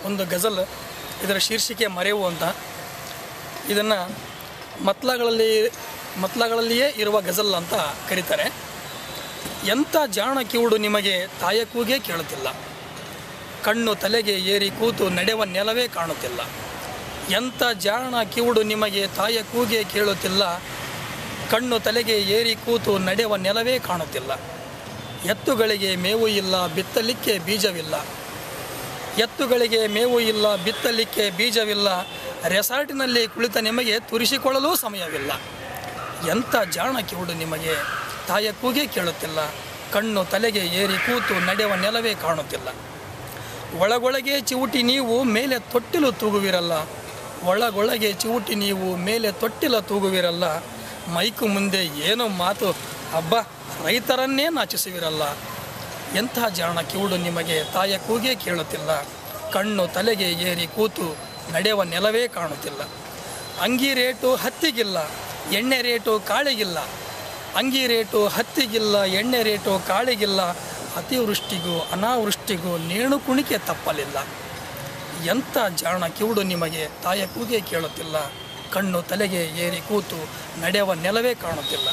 ಒಂದು ಗಜಲ್ ಇದರ ಶೀರ್ಷಿಕೆ ಮರೆವು ಅಂತ ಇದನ್ನು ಮತ್ಲಗಳಲ್ಲಿ ಮತ್ಲಗಳಲ್ಲಿಯೇ ಇರುವ ಗಜಲ್ ಅಂತ ಕರೀತಾರೆ ಎಂಥ ಜಾಣ ಕಿವುಡು ನಿಮಗೆ ತಾಯ ಕೂಗೇ ಕೇಳುತ್ತಿಲ್ಲ ಕಣ್ಣು ತಲೆಗೆ ಏರಿ ಕೂತು ನಡೆವ ನೆಲವೇ ಕಾಣುತ್ತಿಲ್ಲ ಎಂಥ ಜಾಣ ಕಿವುಡು ನಿಮಗೆ ತಾಯ ಕೂಗೆ ಕೇಳುತ್ತಿಲ್ಲ ಕಣ್ಣು ತಲೆಗೆ ಏರಿ ಕೂತು ನಡೆವ ನೆಲವೇ ಕಾಣುತ್ತಿಲ್ಲ ಎತ್ತುಗಳಿಗೆ ಮೇವು ಇಲ್ಲ ಬಿತ್ತಲಿಕ್ಕೆ ಬೀಜವಿಲ್ಲ ಎತ್ತುಗಳಿಗೆ ಮೇವು ಇಲ್ಲ ಬಿತ್ತಲಿಕ್ಕೆ ಬೀಜವಿಲ್ಲ ರೆಸಾರ್ಟಿನಲ್ಲಿ ಕುಳಿತ ನಿಮಗೆ ತುರಿಸಿಕೊಳ್ಳಲೂ ಸಮಯವಿಲ್ಲ ಎಂಥ ಜಾಣ ಕಿವುಡು ನಿಮಗೆ ತಾಯ ಕೂಗೆ ಕೇಳುತ್ತಿಲ್ಲ ಕಣ್ಣು ತಲೆಗೆ ಏರಿ ಕೂತು ನಡೆವ ನೆಲವೇ ಕಾಣುತ್ತಿಲ್ಲ ಒಳಗೊಳಗೆ ಚಿವುಟಿ ನೀವು ಮೇಲೆ ತೊಟ್ಟಿಲು ತೂಗುವಿರಲ್ಲ ಒಳಗೊಳಗೆ ಚಿವುಟಿ ನೀವು ಮೇಲೆ ತೊಟ್ಟಿಲ ತೂಗುವಿರಲ್ಲ ಮೈಕು ಮುಂದೆ ಏನೋ ಮಾತು ಹಬ್ಬ ರೈತರನ್ನೇ ನಾಚಿಸುವಿರಲ್ಲ ಎಂಥ ಜಾಣ ಕಿವುಡು ನಿಮಗೆ ತಾಯ ಕೂಗೆ ಕೇಳುತ್ತಿಲ್ಲ ಕಣ್ಣು ತಲೆಗೆ ಏರಿ ಕೂತು ನಡೆಯುವ ನೆಲವೇ ಕಾಣುತ್ತಿಲ್ಲ ಅಂಗಿ ರೇಟು ಹತ್ತಿಗಿಲ್ಲ ಎಣ್ಣೆ ರೇಟು ಕಾಳಿಗಿಲ್ಲ ಅಂಗಿ ರೇಟು ಹತ್ತಿಗಿಲ್ಲ ಎಣ್ಣೆ ರೇಟು ಕಾಳಿಗಿಲ್ಲ ಅತಿವೃಷ್ಟಿಗೂ ಅನಾವೃಷ್ಟಿಗೂ ನೇಣು ಕುಣಿಕೆ ತಪ್ಪಲಿಲ್ಲ ಎಂಥ ಜಾಣ ಕಿವುಡು ನಿಮಗೆ ತಾಯ ಕೂಗೆ ಕೇಳುತ್ತಿಲ್ಲ ಕಣ್ಣು ತಲೆಗೆ ಏರಿ ಕೂತು ನಡೆಯುವ ನೆಲವೇ ಕಾಣುತ್ತಿಲ್ಲ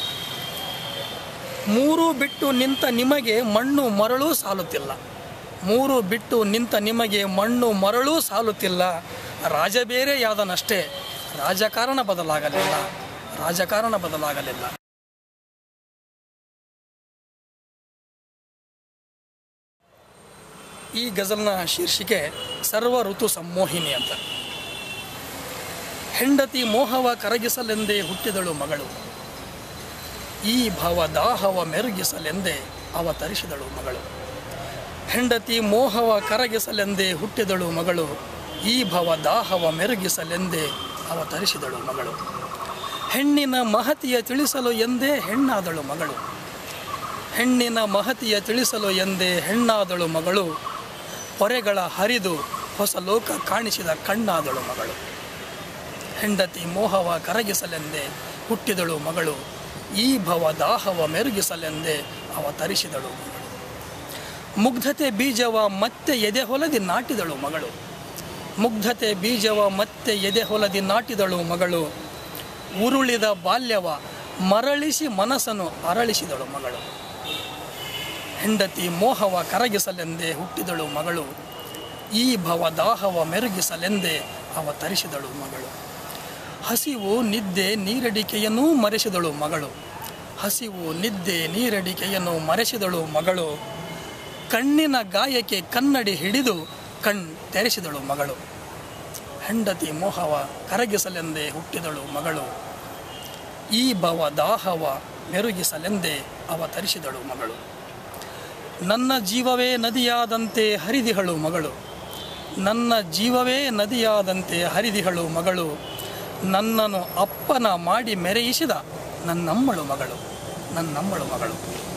ಮೂರು ಬಿಟ್ಟು ನಿಂತ ನಿಮಗೆ ಮಣ್ಣು ಮರಳೂ ಸಾಲುತ್ತಿಲ್ಲ ಮೂರು ಬಿಟ್ಟು ನಿಂತ ನಿಮಗೆ ಮಣ್ಣು ಮರಳೂ ಸಾಲುತ್ತಿಲ್ಲ ರಾಜ ಬೇರೆಯಾದನಷ್ಟೇ ರಾಜಕಾರಣ ಬದಲಾಗಲಿಲ್ಲ ರಾಜಕಾರಣ ಬದಲಾಗಲಿಲ್ಲ ಈ ಗಜಲ್ನ ಶೀರ್ಷಿಕೆ ಸರ್ವ ಋತು ಸಮ್ಮೋಹಿನಿ ಅಂತ ಹೆಂಡತಿ ಮೋಹವ ಕರಗಿಸಲೆಂದೇ ಹುಟ್ಟಿದಳು ಮಗಳು ಈ ಭಾವ ದಾಹವ ಮೆರುಗಿಸಲೆಂದೇ ಅವತರಿಸಿದಳು ಮಗಳು ಹೆಂಡತಿ ಮೋಹವ ಕರಗಿಸಲೆಂದೇ ಹುಟ್ಟಿದಳು ಮಗಳು ಈ ಭವ ದಾಹವ ಮೆರುಗಿಸಲೆಂದೇ ಅವತರಿಸಿದಳು ಮಗಳು ಹೆಣ್ಣಿನ ಮಹತಿಯ ತಿಳಿಸಲು ಎಂದೇ ಹೆಣ್ಣಾದಳು ಮಗಳು ಹೆಣ್ಣಿನ ಮಹತಿಯ ತಿಳಿಸಲು ಎಂದೇ ಹೆಣ್ಣಾದಳು ಮಗಳು ಪೊರೆಗಳ ಹರಿದು ಹೊಸ ಲೋಕ ಕಾಣಿಸಿದ ಕಣ್ಣಾದಳು ಮಗಳು ಹೆಂಡತಿ ಮೋಹವ ಕರಗಿಸಲೆಂದೇ ಹುಟ್ಟಿದಳು ಮಗಳು ಈ ಭವ ದಾಹವ ಮೆರುಗಿಸಲೆಂದೇ ಅವತರಿಸಿದಳು ಮಗಳು ಮುಗ್ಧತೆ ಬೀಜವ ಮತ್ತೆ ಎದೆ ಹೊಲದಿ ನಾಟಿದಳು ಮಗಳು ಮುಗ್ಧತೆ ಬೀಜವ ಮತ್ತೆ ಎದೆ ಹೊಲದಿ ನಾಟಿದಳು ಮಗಳು ಉರುಳಿದ ಬಾಲ್ಯವ ಮರಳಿಸಿ ಮನಸ್ಸನ್ನು ಅರಳಿಸಿದಳು ಮಗಳು ಹೆಂಡತಿ ಮೋಹವ ಕರಗಿಸಲೆಂದೇ ಹುಟ್ಟಿದಳು ಮಗಳು ಈ ಭವ ದಾಹವ ಮೆರುಗಿಸಲೆಂದೇ ಅವತರಿಸಿದಳು ಮಗಳು ಹಸಿವು ನಿದ್ದೆ ನೀರಡಿಕೆಯನ್ನೂ ಮರೆಸಿದಳು ಮಗಳು ಹಸಿವು ನಿದ್ದೆ ನೀರಡಿಕೆಯನ್ನು ಮರೆಸಿದಳು ಮಗಳು ಕಣ್ಣಿನ ಗಾಯಕ್ಕೆ ಕನ್ನಡಿ ಹಿಡಿದು ಕಣ್ ತೆರೆಸಿದಳು ಮಗಳು ಹೆಂಡತಿ ಮೋಹವ ಕರಗಿಸಲೆಂದೇ ಹುಟ್ಟಿದಳು ಮಗಳು ಈ ಭವ ದಾಹವ ಮೆರುಗಿಸಲೆಂದೇ ಅವತರಿಸಿದಳು ಮಗಳು ನನ್ನ ಜೀವವೇ ನದಿಯಾದಂತೆ ಹರಿದಿಹಳು ಮಗಳು ನನ್ನ ಜೀವವೇ ನದಿಯಾದಂತೆ ಹರಿದಿಹಳು ಮಗಳು ನನ್ನನ್ನು ಅಪ್ಪನ ಮಾಡಿ ಮೆರೆಯಿಸಿದ ನನ್ನಮ್ಮಳು ಮಗಳು ನನ್ನಮ್ಮಳು ಮಗಳು